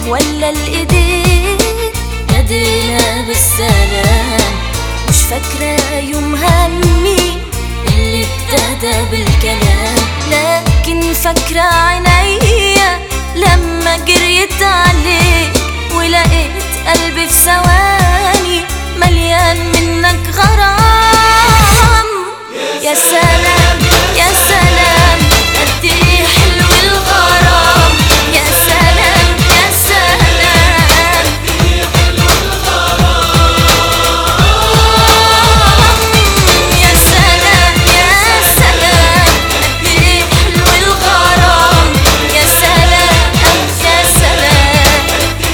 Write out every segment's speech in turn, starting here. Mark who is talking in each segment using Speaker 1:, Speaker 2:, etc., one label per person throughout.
Speaker 1: ولا الايدين نادينا بالسلام مش فاكرة يوم همي اللي ابتدى بالكلام لكن فاكرة عينيا لما جريت عليك ولقيت قلبي في ثواني مليان منك غرام يا سلام يا سلام قد ايه حلو الغرام يا سلام يا سلام يا سلام يا سلام قد ايه حلو الغرام يا سلام يا سلام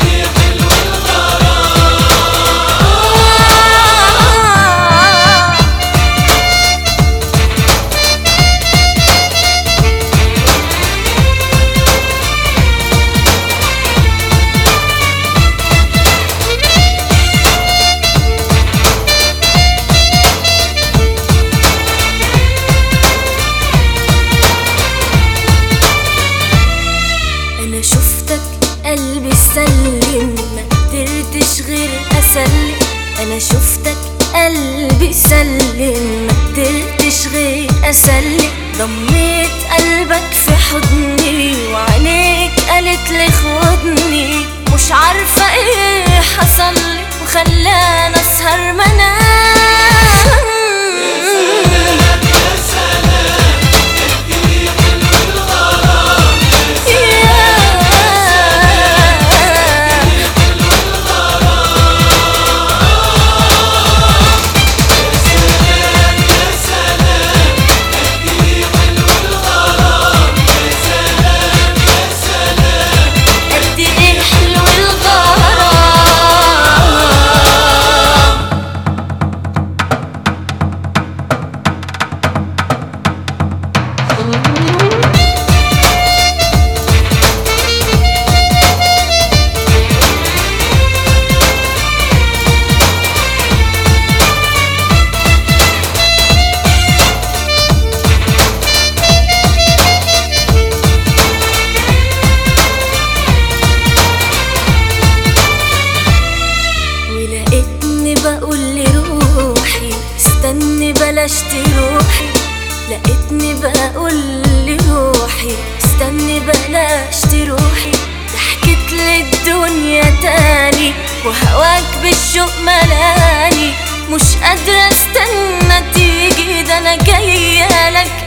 Speaker 1: انا شفتك قلبي سلم ما قدرتش غير اسلم انا شفتك قلبي سلم ما قدرتش غير اسلم ضميت قلبك في حضني وعينيك قالت لي خدني مش عارفة ايه حصل لي وخلاني اسهر منام يا قد ايه حلو الغرام ولقيتني بقول لروحي استني بلاش تروحي لقيتني بقول لروحي استني بلاش تروحي ضحكت للدنيا تاني وهواك بالشوق ملاني مش قادرة استنى تيجي ده انا جاية لك